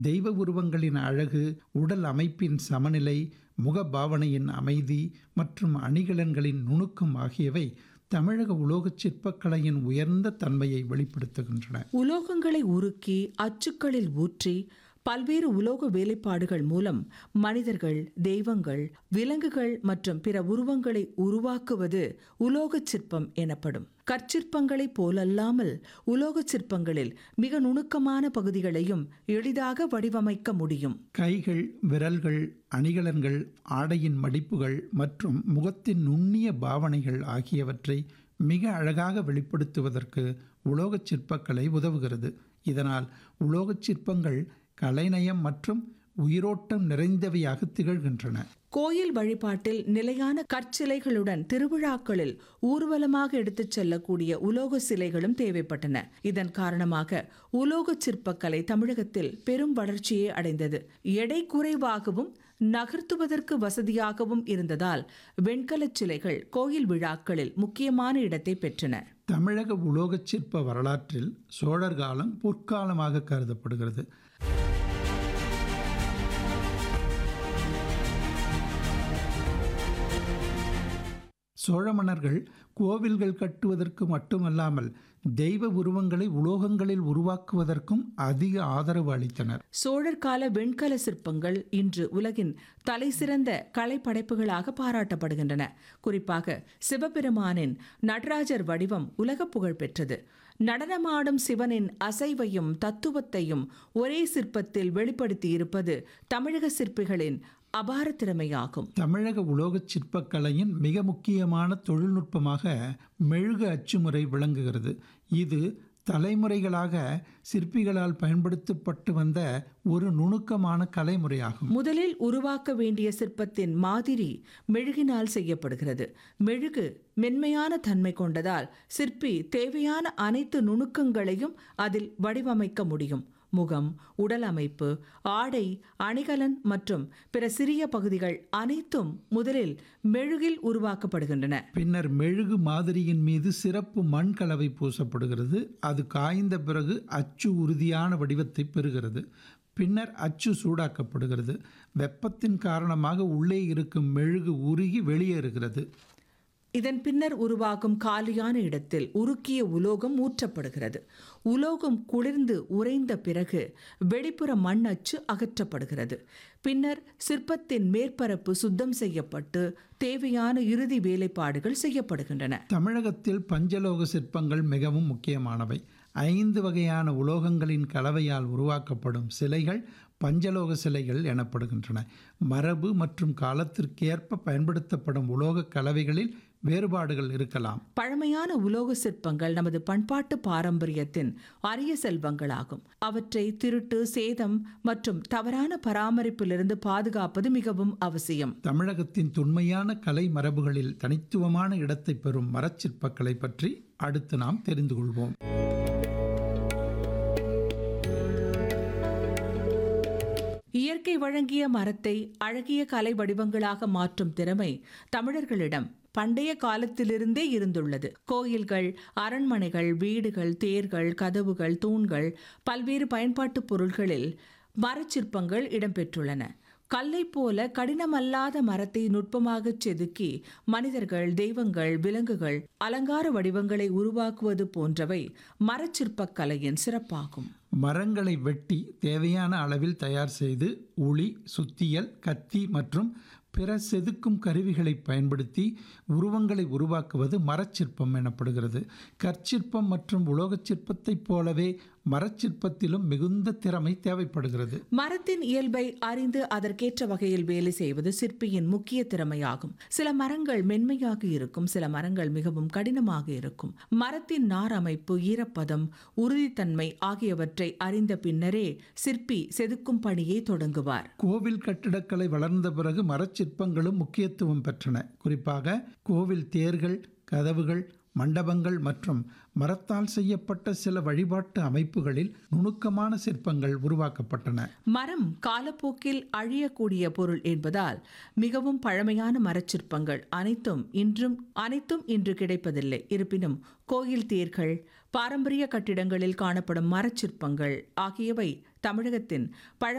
தெய்வ உருவங்களின் அழகு உடல் அமைப்பின் சமநிலை முகபாவனையின் அமைதி மற்றும் அணிகலன்களின் நுணுக்கம் ஆகியவை தமிழக உலோகச் சிற்பக்கலையின் உயர்ந்த தன்மையை வெளிப்படுத்துகின்றன உலோகங்களை உருக்கி அச்சுக்களில் ஊற்றி பல்வேறு உலோக வேலைப்பாடுகள் மூலம் மனிதர்கள் தெய்வங்கள் விலங்குகள் மற்றும் பிற உருவங்களை உருவாக்குவது உலோகச் சிற்பம் எனப்படும் கற்சிற்பங்களைப் போலல்லாமல் உலோகச் சிற்பங்களில் மிக நுணுக்கமான பகுதிகளையும் எளிதாக வடிவமைக்க முடியும் கைகள் விரல்கள் அணிகலன்கள் ஆடையின் மடிப்புகள் மற்றும் முகத்தின் நுண்ணிய பாவனைகள் ஆகியவற்றை மிக அழகாக வெளிப்படுத்துவதற்கு உலோகச் சிற்பக்கலை உதவுகிறது இதனால் உலோகச் சிற்பங்கள் கலைநயம் மற்றும் உயிரோட்டம் நிறைந்தவையாக திகழ்கின்றன கோயில் வழிபாட்டில் நிலையான கற்சிலைகளுடன் திருவிழாக்களில் ஊர்வலமாக எடுத்துச் செல்லக்கூடிய உலோக சிலைகளும் தேவைப்பட்டன இதன் காரணமாக உலோக சிற்பக்கலை தமிழகத்தில் பெரும் வளர்ச்சியை அடைந்தது எடை குறைவாகவும் நகர்த்துவதற்கு வசதியாகவும் இருந்ததால் வெண்கலச் சிலைகள் கோயில் விழாக்களில் முக்கியமான இடத்தை பெற்றன தமிழக உலோகச் சிற்ப வரலாற்றில் சோழர் காலம் பொற்காலமாக கருதப்படுகிறது சோழ மன்னர்கள் கோவில்கள் கட்டுவதற்கு மட்டுமல்லாமல் தெய்வ உருவங்களை உலோகங்களில் உருவாக்குவதற்கும் அதிக ஆதரவு அளித்தனர் சோழர் கால வெண்கல சிற்பங்கள் இன்று உலகின் தலைசிறந்த கலைப்படைப்புகளாக பாராட்டப்படுகின்றன குறிப்பாக சிவபெருமானின் நடராஜர் வடிவம் உலக புகழ் பெற்றது நடனமாடும் சிவனின் அசைவையும் தத்துவத்தையும் ஒரே சிற்பத்தில் வெளிப்படுத்தியிருப்பது தமிழக சிற்பிகளின் அபார திறமையாகும் தமிழக உலோகச் சிற்பக்கலையின் மிக முக்கியமான தொழில்நுட்பமாக மெழுகு அச்சுமுறை விளங்குகிறது இது தலைமுறைகளாக சிற்பிகளால் பயன்படுத்தப்பட்டு வந்த ஒரு நுணுக்கமான கலைமுறையாகும் முதலில் உருவாக்க வேண்டிய சிற்பத்தின் மாதிரி மெழுகினால் செய்யப்படுகிறது மெழுகு மென்மையான தன்மை கொண்டதால் சிற்பி தேவையான அனைத்து நுணுக்கங்களையும் அதில் வடிவமைக்க முடியும் முகம் உடல் அமைப்பு ஆடை அணிகலன் மற்றும் பிற சிறிய பகுதிகள் அனைத்தும் முதலில் மெழுகில் உருவாக்கப்படுகின்றன பின்னர் மெழுகு மாதிரியின் மீது சிறப்பு மண் கலவை பூசப்படுகிறது அது காய்ந்த பிறகு அச்சு உறுதியான வடிவத்தை பெறுகிறது பின்னர் அச்சு சூடாக்கப்படுகிறது வெப்பத்தின் காரணமாக உள்ளே இருக்கும் மெழுகு உருகி வெளியேறுகிறது இதன் பின்னர் உருவாகும் காலியான இடத்தில் உருக்கிய உலோகம் ஊற்றப்படுகிறது உலோகம் குளிர்ந்து உறைந்த பிறகு வெளிப்புற மண் அச்சு அகற்றப்படுகிறது பின்னர் சிற்பத்தின் மேற்பரப்பு சுத்தம் செய்யப்பட்டு தேவையான இறுதி வேலைப்பாடுகள் செய்யப்படுகின்றன தமிழகத்தில் பஞ்சலோக சிற்பங்கள் மிகவும் முக்கியமானவை ஐந்து வகையான உலோகங்களின் கலவையால் உருவாக்கப்படும் சிலைகள் பஞ்சலோக சிலைகள் எனப்படுகின்றன மரபு மற்றும் காலத்திற்கேற்ப பயன்படுத்தப்படும் உலோக கலவைகளில் வேறுபாடுகள் இருக்கலாம் பழமையான உலோக சிற்பங்கள் நமது பண்பாட்டு பாரம்பரியத்தின் அரிய செல்வங்களாகும் அவற்றை திருட்டு சேதம் மற்றும் தவறான பராமரிப்பிலிருந்து பாதுகாப்பது மிகவும் அவசியம் தமிழகத்தின் தொன்மையான கலை மரபுகளில் தனித்துவமான இடத்தை பெறும் மரச்சிற்பக்கலை பற்றி அடுத்து நாம் தெரிந்து கொள்வோம் இயற்கை வழங்கிய மரத்தை அழகிய கலை வடிவங்களாக மாற்றும் திறமை தமிழர்களிடம் பண்டைய காலத்திலிருந்தே இருந்துள்ளது கோயில்கள் அரண்மனைகள் வீடுகள் தேர்கள் கதவுகள் தூண்கள் பல்வேறு பயன்பாட்டு பொருள்களில் மரச்சிற்பங்கள் இடம்பெற்றுள்ளன கல்லை போல கடினமல்லாத மரத்தை நுட்பமாகச் செதுக்கி மனிதர்கள் தெய்வங்கள் விலங்குகள் அலங்கார வடிவங்களை உருவாக்குவது போன்றவை மரச்சிற்பக் கலையின் சிறப்பாகும் மரங்களை வெட்டி தேவையான அளவில் தயார் செய்து உளி சுத்தியல் கத்தி மற்றும் பிற செதுக்கும் கருவிகளை பயன்படுத்தி உருவங்களை உருவாக்குவது மரச்சிற்பம் எனப்படுகிறது கற்சிற்பம் மற்றும் உலோகச் சிற்பத்தைப் போலவே மரச்சிற்பத்திலும் மிகுந்த திறமை தேவைப்படுகிறது மரத்தின் இயல்பை அறிந்து அதற்கேற்ற வகையில் வேலை செய்வது சிற்பியின் முக்கிய திறமையாகும் சில மரங்கள் மென்மையாக இருக்கும் சில மரங்கள் மிகவும் கடினமாக இருக்கும் மரத்தின் நார் அமைப்பு ஈரப்பதம் உறுதித்தன்மை ஆகியவற்றை அறிந்த பின்னரே சிற்பி செதுக்கும் பணியை தொடங்குவார் கோவில் கட்டிடக்கலை வளர்ந்த பிறகு மரச்சிற்பங்களும் முக்கியத்துவம் பெற்றன குறிப்பாக கோவில் தேர்கள் கதவுகள் மண்டபங்கள் மற்றும் மரத்தால் செய்யப்பட்ட சில வழிபாட்டு அமைப்புகளில் நுணுக்கமான சிற்பங்கள் உருவாக்கப்பட்டன மரம் காலப்போக்கில் அழியக்கூடிய பொருள் என்பதால் மிகவும் பழமையான மரச்சிற்பங்கள் அனைத்தும் இன்றும் அனைத்தும் இன்று கிடைப்பதில்லை இருப்பினும் கோயில் தேர்கள் பாரம்பரிய கட்டிடங்களில் காணப்படும் மரச்சிற்பங்கள் ஆகியவை தமிழகத்தின் பழ